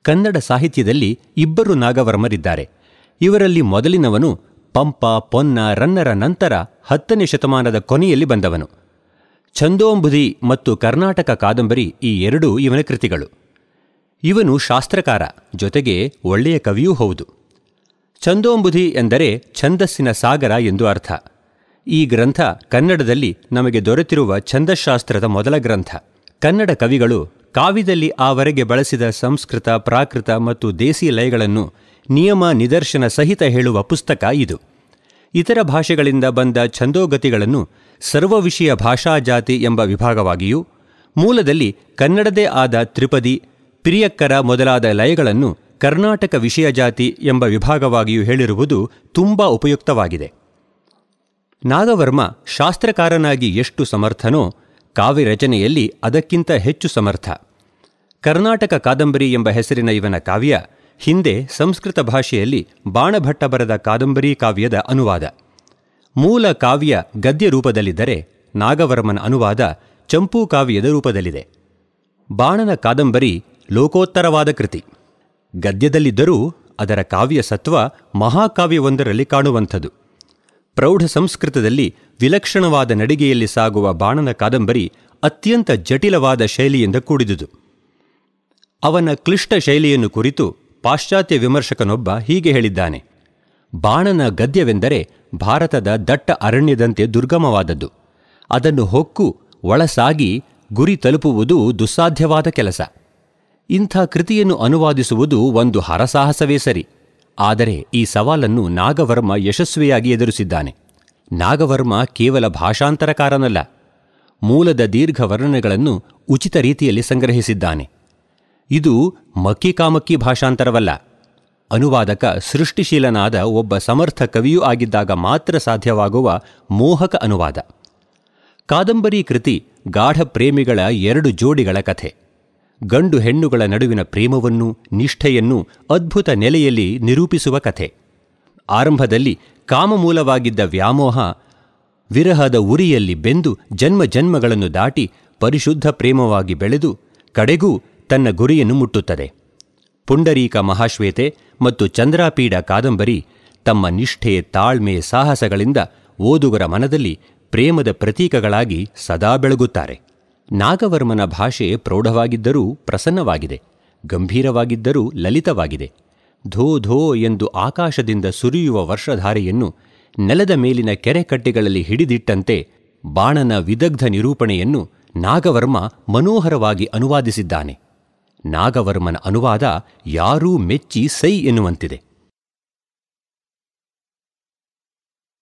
ಕನ್ನಡ ಸಾಹಿತ್ಯದಲ್ಲಿ ಇಬ್ಬರು ನಾಗವರ್ಮರಿದ್ದಾರೆ ಇವರಲ್ಲಿ ಮೊದಲಿನವನು ಪಂಪ ಪೊನ್ನ ರನ್ನರ ನಂತರ ಹತ್ತನೇ ಶತಮಾನದ ಕೊನೆಯಲ್ಲಿ ಬಂದವನು ಛಂದೋಂಬುಧಿ ಮತ್ತು ಕರ್ನಾಟಕ ಕಾದಂಬರಿ ಈ ಎರಡೂ ಇವನ ಕೃತಿಗಳು ಇವನು ಶಾಸ್ತ್ರಕಾರ ಜೊತೆಗೆ ಒಳ್ಳೆಯ ಕವಿಯೂ ಹೌದು ಛಂದೋಂಬುಧಿ ಎಂದರೆ ಛಂದಸ್ಸಿನ ಸಾಗರ ಎಂದು ಅರ್ಥ ಈ ಗ್ರಂಥ ಕನ್ನಡದಲ್ಲಿ ನಮಗೆ ದೊರೆತಿರುವ ಛಂದಶಾಸ್ತ್ರದ ಮೊದಲ ಗ್ರಂಥ ಕನ್ನಡ ಕವಿಗಳು ಕಾವ್ಯದಲ್ಲಿ ಆವರೆಗೆ ಬಳಸಿದ ಸಂಸ್ಕೃತ ಪ್ರಾಕೃತ ಮತ್ತು ದೇಸಿ ಲಯಗಳನ್ನು ನಿಯಮ ನಿದರ್ಶನ ಸಹಿತ ಹೇಳುವ ಪುಸ್ತಕ ಇದು ಇತರ ಭಾಷೆಗಳಿಂದ ಬಂದ ಛಂದೋಗತಿಗಳನ್ನು ಸರ್ವವಿಷಯ ಭಾಷಾಜಾತಿ ಎಂಬ ವಿಭಾಗವಾಗಿಯೂ ಮೂಲದಲ್ಲಿ ಕನ್ನಡದೇ ಆದ ತ್ರಿಪದಿ ಪಿರಿಯಕ್ಕರ ಮೊದಲಾದ ಲಯಗಳನ್ನು ಕರ್ನಾಟಕ ವಿಷಯ ಜಾತಿ ಎಂಬ ವಿಭಾಗವಾಗಿಯೂ ಹೇಳಿರುವುದು ತುಂಬ ಉಪಯುಕ್ತವಾಗಿದೆ ನಾಗವರ್ಮ ಶಾಸ್ತ್ರಕಾರನಾಗಿ ಎಷ್ಟು ಸಮರ್ಥನೋ ಕಾವ್ಯ ರಚನೆಯಲ್ಲಿ ಅದಕ್ಕಿಂತ ಹೆಚ್ಚು ಸಮರ್ಥ ಕರ್ನಾಟಕ ಕಾದಂಬರಿ ಎಂಬ ಹೆಸರಿನ ಇವನ ಕಾವ್ಯ ಹಿಂದೆ ಸಂಸ್ಕೃತ ಭಾಷೆಯಲ್ಲಿ ಬಾಣಭಟ್ಟ ಬರೆದ ಕಾದಂಬರಿ ಕಾವ್ಯದ ಅನುವಾದ ಮೂಲ ಕಾವ್ಯ ಗದ್ಯ ರೂಪದಲ್ಲಿದ್ದರೆ ನಾಗವರ್ಮನ ಅನುವಾದ ಚಂಪೂ ಕಾವ್ಯದ ರೂಪದಲ್ಲಿದೆ ಬಾಣನ ಕಾದಂಬರಿ ಲೋಕೋತ್ತರವಾದ ಕೃತಿ ಗದ್ಯದಲ್ಲಿದ್ದರೂ ಅದರ ಕಾವ್ಯ ಸತ್ವ ಮಹಾಕಾವ್ಯವೊಂದರಲ್ಲಿ ಕಾಣುವಂಥದು ಪ್ರೌಢ ಸಂಸ್ಕೃತದಲ್ಲಿ ವಿಲಕ್ಷಣವಾದ ನಡಿಗೆಯಲ್ಲಿ ಸಾಗುವ ಬಾಣನ ಕಾದಂಬರಿ ಅತ್ಯಂತ ಜಟಿಲವಾದ ಶೈಲಿಯಿಂದ ಕೂಡಿದುದು ಅವನ ಕ್ಲಿಷ್ಟ ಶೈಲಿಯನ್ನು ಕುರಿತು ಪಾಶ್ಚಾತ್ಯ ವಿಮರ್ಶಕನೊಬ್ಬ ಹೀಗೆ ಹೇಳಿದ್ದಾನೆ ಬಾಣನ ಗದ್ಯವೆಂದರೆ ಭಾರತದ ದಟ್ಟ ಅರಣ್ಯದಂತೆ ದುರ್ಗಮವಾದದ್ದು ಅದನ್ನು ಹೊಕ್ಕು ಒಳಸಾಗಿ ಗುರಿ ತಲುಪುವುದು ದುಸ್ಸಾಧ್ಯವಾದ ಕೆಲಸ ಇಂಥ ಕೃತಿಯನ್ನು ಅನುವಾದಿಸುವುದು ಒಂದು ಹರಸಾಹಸವೇ ಸರಿ ಆದರೆ ಈ ಸವಾಲನ್ನು ನಾಗವರ್ಮ ಯಶಸ್ವಿಯಾಗಿ ಎದುರಿಸಿದ್ದಾನೆ ನಾಗವರ್ಮ ಕೇವಲ ಭಾಷಾಂತರಕಾರನಲ್ಲ ಮೂಲದ ದೀರ್ಘ ವರ್ಣನೆಗಳನ್ನು ಉಚಿತ ರೀತಿಯಲ್ಲಿ ಸಂಗ್ರಹಿಸಿದ್ದಾನೆ ಇದು ಮಕ್ಕಿಕಾಮಕ್ಕಿ ಭಾಷಾಂತರವಲ್ಲ ಅನುವಾದಕ ಸೃಷ್ಟಿಶೀಲನಾದ ಒಬ್ಬ ಸಮರ್ಥ ಕವಿಯೂ ಆಗಿದ್ದಾಗ ಮಾತ್ರ ಸಾಧ್ಯವಾಗುವ ಮೋಹಕ ಅನುವಾದ ಕಾದಂಬರಿ ಕೃತಿ ಗಾಢ ಪ್ರೇಮಿಗಳ ಎರಡು ಜೋಡಿಗಳ ಕಥೆ ಗಂಡು ಹೆಣ್ಣುಗಳ ನಡುವಿನ ಪ್ರೇಮವನ್ನು ನಿಷ್ಠೆಯನ್ನು ಅದ್ಭುತ ನೆಲೆಯಲ್ಲಿ ನಿರೂಪಿಸುವ ಕಥೆ ಆರಂಭದಲ್ಲಿ ಕಾಮಮೂಲವಾಗಿದ್ದ ವ್ಯಾಮೋಹ ವಿರಹದ ಉರಿಯಲ್ಲಿ ಬೆಂದು ಜನ್ಮ ಜನ್ಮಗಳನ್ನು ದಾಟಿ ಪರಿಶುದ್ಧ ಪ್ರೇಮವಾಗಿ ಬೆಳೆದು ಕಡೆಗೂ ತನ್ನ ಗುರಿಯನ್ನು ಮುಟ್ಟುತ್ತದೆ ಪುಂಡರೀಕ ಮಹಾಶ್ವೇತೆ ಮತ್ತು ಚಂದ್ರಾಪೀಡ ಕಾದಂಬರಿ ತಮ್ಮ ನಿಷ್ಠೆ ತಾಳ್ಮೆ ಸಾಹಸಗಳಿಂದ ಓದುಗರ ಮನದಲ್ಲಿ ಪ್ರೇಮದ ಪ್ರತೀಕಗಳಾಗಿ ಸದಾ ಬೆಳಗುತ್ತಾರೆ ನಾಗವರ್ಮನ ಭಾಷೆ ಪ್ರೌಢವಾಗಿದ್ದರೂ ಪ್ರಸನ್ನವಾಗಿದೆ ಗಂಭೀರವಾಗಿದ್ದರೂ ಲಲಿತವಾಗಿದೆ ಧೋ ಧೋ ಎಂದು ಆಕಾಶದಿಂದ ಸುರಿಯುವ ವರ್ಷಧಾರೆಯನ್ನು ನೆಲದ ಮೇಲಿನ ಕೆರೆಕಟ್ಟೆಗಳಲ್ಲಿ ಹಿಡಿದಿಟ್ಟಂತೆ ಬಾಣನ ವಿದಗ್ಧ ನಿರೂಪಣೆಯನ್ನು ನಾಗವರ್ಮ ಮನೋಹರವಾಗಿ ಅನುವಾದಿಸಿದ್ದಾನೆ ನಾಗವರ್ಮನ ಅನುವಾದ ಯಾರೂ ಮೆಚ್ಚಿ ಸೈ ಎನ್ನುವಂತಿದೆ